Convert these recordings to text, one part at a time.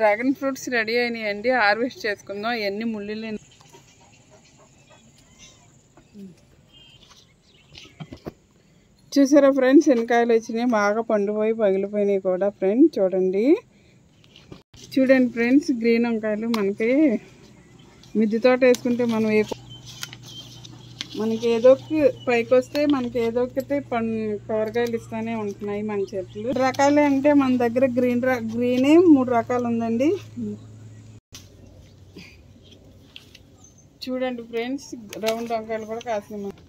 Dragon fruits ready అయినాయండి harvest చేసుకుందాం ఎన్ని ముళ్ళు చూసారా ఫ్రెండ్స్ ఎనకాయలు వచ్చినాయి బాగా పండుపోయి పగిలిపోయినాయి కూడా ఫ్రెండ్స్ చూడండి చూడండి ఫ్రెండ్స్ గ్రీన్ వంకాయలు మనకి మిద్దె తోట వేసుకుంటే మనం ఏ మనకి ఏదో ఒక పైకి వస్తే మనకి ఏదో ఒకటి పం కూరగాయలు ఇస్తానే ఉంటున్నాయి మన చెట్లు రకాలే అంటే మన దగ్గర గ్రీన్ ర గ్రీనే మూడు రకాలు ఉందండి చూడండి ఫ్రెండ్స్ రౌండ్ వంకాయలు కూడా కాసినాయి మన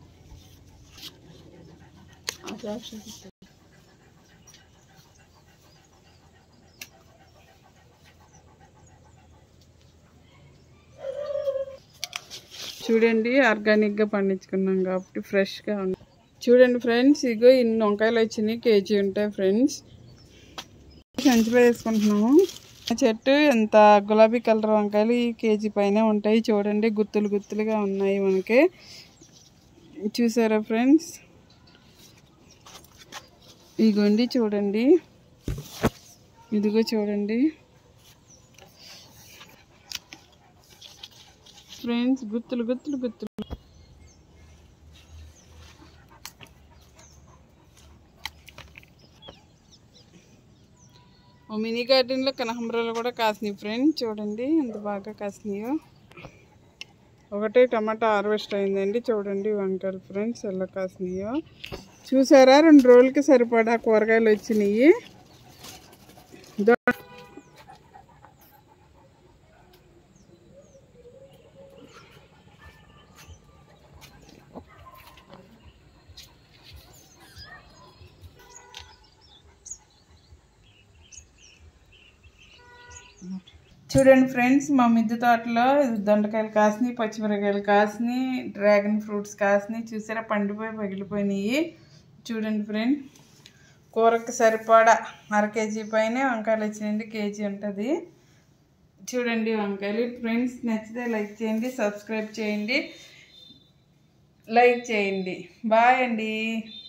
ఆ ఫ్లాష్ చూపిస్తా. చూడండి ఆర్గానిక్గా పండించుకున్నాం కాబట్టి ఫ్రెష్గా ఉంది చూడండి ఫ్రెండ్స్ ఇగో ఇన్ని వంకాయలు వచ్చినాయి కేజీ ఉంటాయి ఫ్రెండ్స్ సంచిలో వేసుకుంటున్నాము ఆ చెట్టు ఎంత గులాబీ కలర్ వంకాయలు ఈ కేజీ పైన ఉంటాయి చూడండి గుత్తులు గుత్తులుగా ఉన్నాయి మనకి చూసారా ఫ్రెండ్స్ ఇగోండి చూడండి ఇదిగో చూడండి ఫ్రెండ్స్ గుత్తులు గుత్తులు గుత్తులు ఓ మినీ గార్డెన్లో కనకాంబరాలు కూడా కాసినాయి ఫ్రెండ్స్ చూడండి ఎంత బాగా కాసినాయో ఒకటే టమాటా హార్వెస్ట్ అయిందండి చూడండి వంకాయలు ఫ్రెండ్స్ ఎలా కాసినాయో చూసారా రెండు రోజులకి సరిపడా కూరగాయలు వచ్చినాయి దో- చూడండి ఫ్రెండ్స్ మా మిద్దె తోటలో దొండకాయలు కాసినాయి పచ్చిమిరకాయలు కాసినాయి డ్రాగన్ ఫ్రూట్స్ కాసినాయి చూసారా పండిపోయి పగిలిపోయినాయి చూడండి ఫ్రెండ్ కూరకి సరిపడా అర కేజీ పైన వంకాయలు వచ్చినాయండి కేజీ ఉంటుంది చూడండి వంకాయలు ఫ్రెండ్స్ నచ్చితే లైక్ చేయండి సబ్స్క్రైబ్ చేయండి లైక్ చేయండి బాయ్ అండి